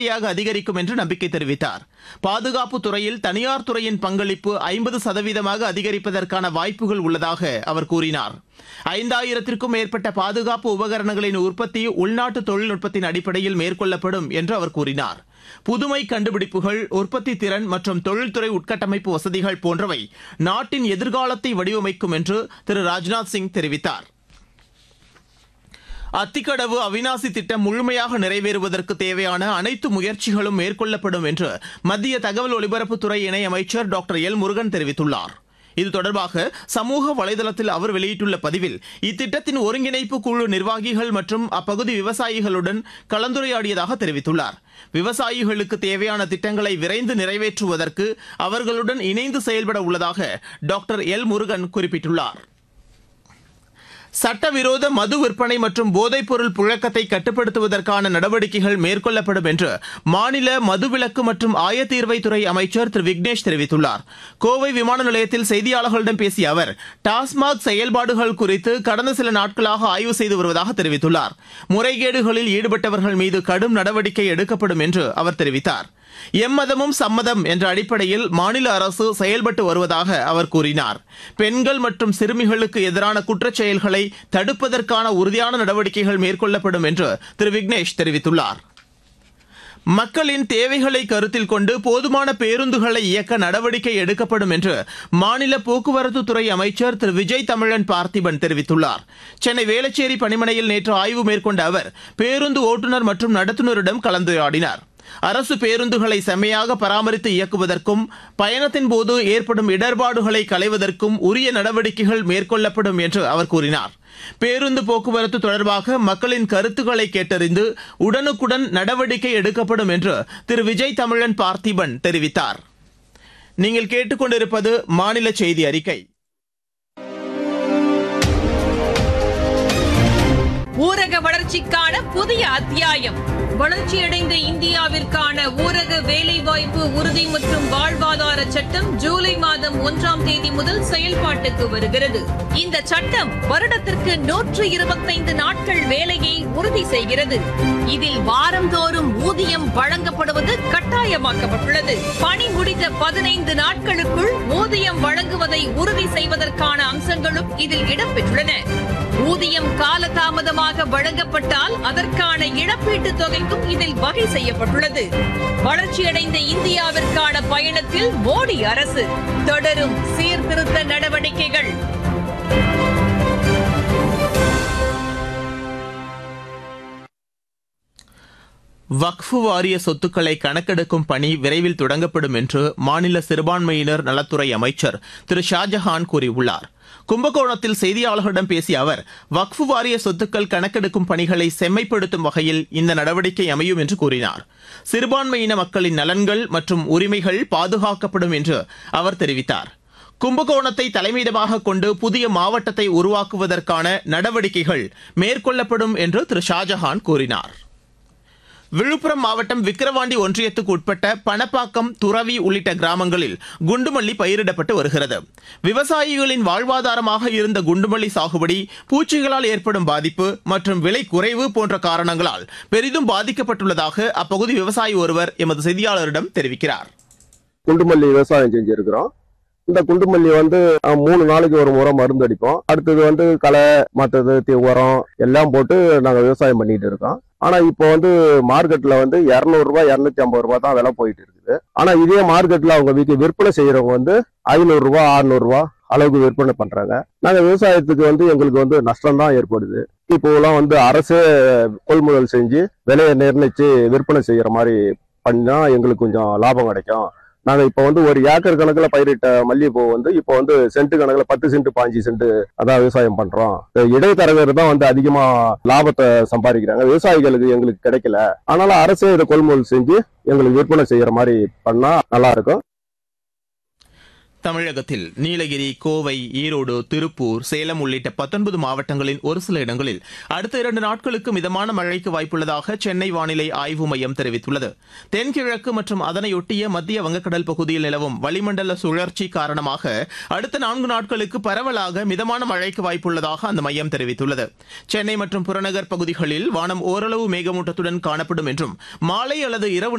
படிப்படியாக அதிகரிக்கும் என்று நம்பிக்கை தெரிவித்தார் பாதுகாப்பு துறையில் தனியார் துறையின் பங்களிப்பு ஐம்பது சதவீதமாக அதிகரிப்பதற்கான வாய்ப்புகள் உள்ளதாக அவர் கூறினார் ஐந்தாயிரத்திற்கும் மேற்பட்ட பாதுகாப்பு உபகரணங்களின் உற்பத்தி உள்நாட்டு தொழில்நுட்பத்தின் அடிப்படையில் மேற்கொள்ளப்படும் என்று அவர் கூறினார் புதுமை கண்டுபிடிப்புகள் உற்பத்தி திறன் மற்றும் தொழில்துறை உட்கட்டமைப்பு வசதிகள் போன்றவை நாட்டின் எதிர்காலத்தை வடிவமைக்கும் என்று திரு ராஜ்நாத் சிங் தெரிவித்தார் அத்திக்கடவு அவினாசி திட்டம் முழுமையாக நிறைவேறுவதற்கு தேவையான அனைத்து முயற்சிகளும் மேற்கொள்ளப்படும் என்று மத்திய தகவல் ஒலிபரப்புத்துறை இணையமைச்சர் டாக்டர் எல் முருகன் தெரிவித்துள்ளார் இது தொடர்பாக சமூக வலைதளத்தில் அவர் வெளியிட்டுள்ள பதிவில் இத்திட்டத்தின் ஒருங்கிணைப்பு குழு நிர்வாகிகள் மற்றும் அப்பகுதி விவசாயிகளுடன் கலந்துரையாடியதாக தெரிவித்துள்ளார் விவசாயிகளுக்கு தேவையான திட்டங்களை விரைந்து நிறைவேற்றுவதற்கு அவர்களுடன் இணைந்து செயல்பட உள்ளதாக டாக்டர் எல் முருகன் குறிப்பிட்டுள்ளார் சட்டவிரோத மது விற்பனை மற்றும் போதைப்பொருள் புழக்கத்தை கட்டுப்படுத்துவதற்கான நடவடிக்கைகள் மேற்கொள்ளப்படும் என்று மாநில மதுவிலக்கு மற்றும் ஆயத்தீர்வைத்துறை அமைச்சர் திரு விக்னேஷ் தெரிவித்துள்ளார் கோவை விமான நிலையத்தில் செய்தியாளர்களிடம் பேசிய அவர் டாஸ்மாக் செயல்பாடுகள் குறித்து கடந்த சில நாட்களாக ஆய்வு செய்து வருவதாக தெரிவித்துள்ளார் முறைகேடுகளில் ஈடுபட்டவர்கள் மீது கடும் நடவடிக்கை எடுக்கப்படும் என்று அவர் தெரிவித்தார் எம்மதமும் சம்மதம் என்ற அடிப்படையில் மாநில அரசு செயல்பட்டு வருவதாக அவர் கூறினார் பெண்கள் மற்றும் சிறுமிகளுக்கு எதிரான குற்றச் செயல்களை தடுப்பதற்கான உறுதியான நடவடிக்கைகள் மேற்கொள்ளப்படும் என்று திரு விக்னேஷ் தெரிவித்துள்ளார் மக்களின் தேவைகளை கருத்தில் கொண்டு போதுமான பேருந்துகளை இயக்க நடவடிக்கை எடுக்கப்படும் என்று மாநில போக்குவரத்து துறை அமைச்சர் திரு விஜய் தமிழன் பார்த்திபன் தெரிவித்துள்ளார் சென்னை வேளச்சேரி பணிமனையில் நேற்று ஆய்வு மேற்கொண்ட அவர் பேருந்து ஓட்டுநர் மற்றும் நடத்துனரிடம் கலந்துரையாடினார் அரசு பேருந்துகளை செம்மையாக பராமரித்து இயக்குவதற்கும் பயணத்தின் போது ஏற்படும் இடர்பாடுகளை களைவதற்கும் உரிய நடவடிக்கைகள் மேற்கொள்ளப்படும் என்று அவர் கூறினார் பேருந்து போக்குவரத்து தொடர்பாக மக்களின் கருத்துக்களை கேட்டறிந்து உடனுக்குடன் நடவடிக்கை எடுக்கப்படும் என்று திரு விஜய் தமிழன் பார்த்திபன் தெரிவித்தார் நீங்கள் கேட்டுக்கொண்டிருப்பது மாநில செய்தி அறிக்கை ஊரக வளர்ச்சிக்கான புதிய அத்தியாயம் வளர்ச்சியடைந்த இந்தியாவிற்கான ஊரக வேலைவாய்ப்பு உறுதி மற்றும் வாழ்வாதார சட்டம் ஜூலை மாதம் ஒன்றாம் தேதி முதல் செயல்பாட்டுக்கு வருகிறது இந்த சட்டம் வருடத்திற்கு நூற்று இருபத்தைந்து நாட்கள் வேலையை உறுதி செய்கிறது இதில் வாரந்தோறும் ஊதியம் வழங்கப்படுவது கட்டாயமாக்கப்பட்டுள்ளது பணி முடிந்த பதினைந்து நாட்களுக்குள் ஊதியம் வழங்குவதை உறுதி செய்வதற்கான அம்சங்களும் இதில் இடம்பெற்றுள்ளன ஊதியம் காலதாமதமாக வழங்கப்பட்டால் அதற்கான இழப்பீட்டுத் தொகைக்கும் இதில் வகை செய்யப்பட்டுள்ளது வளர்ச்சியடைந்த இந்தியாவிற்கான பயணத்தில் மோடி அரசு தொடரும் சீர்திருத்த நடவடிக்கைகள் வக்ஃபு வாரிய சொத்துக்களை கணக்கெடுக்கும் பணி விரைவில் தொடங்கப்படும் என்று மாநில சிறுபான்மையினர் நலத்துறை அமைச்சர் திரு ஷாஜஹான் கூறியுள்ளார் கும்பகோணத்தில் செய்தியாளர்களிடம் பேசிய அவர் வக்ஃபு வாரிய சொத்துக்கள் கணக்கெடுக்கும் பணிகளை செம்மைப்படுத்தும் வகையில் இந்த நடவடிக்கை அமையும் என்று கூறினார் சிறுபான்மையின மக்களின் நலன்கள் மற்றும் உரிமைகள் பாதுகாக்கப்படும் என்று அவர் தெரிவித்தார் கும்பகோணத்தை தலைமையிடமாக கொண்டு புதிய மாவட்டத்தை உருவாக்குவதற்கான நடவடிக்கைகள் மேற்கொள்ளப்படும் என்று திரு ஷாஜஹான் கூறினார் விழுப்புரம் மாவட்டம் விக்கிரவாண்டி ஒன்றியத்துக்கு உட்பட்ட பணப்பாக்கம் துறவி உள்ளிட்ட கிராமங்களில் குண்டுமல்லி பயிரிடப்பட்டு வருகிறது விவசாயிகளின் வாழ்வாதாரமாக இருந்த குண்டுமல்லி சாகுபடி பூச்சிகளால் ஏற்படும் பாதிப்பு மற்றும் விலை குறைவு போன்ற காரணங்களால் பெரிதும் பாதிக்கப்பட்டுள்ளதாக அப்பகுதி விவசாயி ஒருவர் எமது செய்தியாளரிடம் தெரிவிக்கிறார் குண்டுமல்லி விவசாயம் செஞ்சிருக்கிறோம் இந்த குண்டுமல்லி வந்து அஹ், மூணு நாளைக்கு ஒரு முறை மருந்து அடிப்போம் அடுத்தது வந்து களை மற்றது தி- உரம் எல்லாம் போட்டு நாங்கள் விவசாயம் பண்ணிட்டு இருக்கோம் ஆனா இப்போ வந்து மார்க்கெட்ல வந்து இரநூறு ரூபாய் இரநூத்தி ஐம்பது ரூபாய் தான் விலை போயிட்டு இருக்குது ஆனா இதே மார்க்கெட்ல அவங்க வீட்டு விற்பனை செய்யறவங்க வந்து ஐநூறு ரூபாய் அறுநூறு ரூபாய் அளவுக்கு விற்பனை பண்றாங்க நாங்க விவசாயத்துக்கு வந்து எங்களுக்கு வந்து நஷ்டம் தான் ஏற்படுது இப்போ எல்லாம் வந்து அரசே கொள்முதல் செஞ்சு விலையை நிர்ணயிச்சு விற்பனை செய்யற மாதிரி பண்ணா எங்களுக்கு கொஞ்சம் லாபம் கிடைக்கும் நாங்க இப்போ வந்து ஒரு ஏக்கர் கணக்குல பயிரிட்ட மல்லிகைப்பூ வந்து இப்போ வந்து சென்ட் கணக்குல பத்து சென்ட் பாஞ்சு சென்ட் அதான் விவசாயம் பண்றோம் இந்த இடைத்தரகர் தான் வந்து அதிகமா லாபத்தை சம்பாதிக்கிறாங்க விவசாயிகளுக்கு எங்களுக்கு கிடைக்கல ஆனாலும் அரசே இதை கொள்முதல் செஞ்சு எங்களுக்கு விற்பனை செய்யற மாதிரி பண்ணா நல்லா இருக்கும் தமிழகத்தில் நீலகிரி கோவை ஈரோடு திருப்பூர் சேலம் உள்ளிட்ட பத்தொன்பது மாவட்டங்களின் ஒரு சில இடங்களில் அடுத்த இரண்டு நாட்களுக்கு மிதமான மழைக்கு வாய்ப்புள்ளதாக சென்னை வானிலை ஆய்வு மையம் தெரிவித்துள்ளது தென்கிழக்கு மற்றும் அதனையொட்டிய மத்திய வங்கக்கடல் பகுதியில் நிலவும் வளிமண்டல சுழற்சி காரணமாக அடுத்த நான்கு நாட்களுக்கு பரவலாக மிதமான மழைக்கு வாய்ப்புள்ளதாக அந்த மையம் தெரிவித்துள்ளது சென்னை மற்றும் புறநகர் பகுதிகளில் வானம் ஓரளவு மேகமூட்டத்துடன் காணப்படும் என்றும் மாலை அல்லது இரவு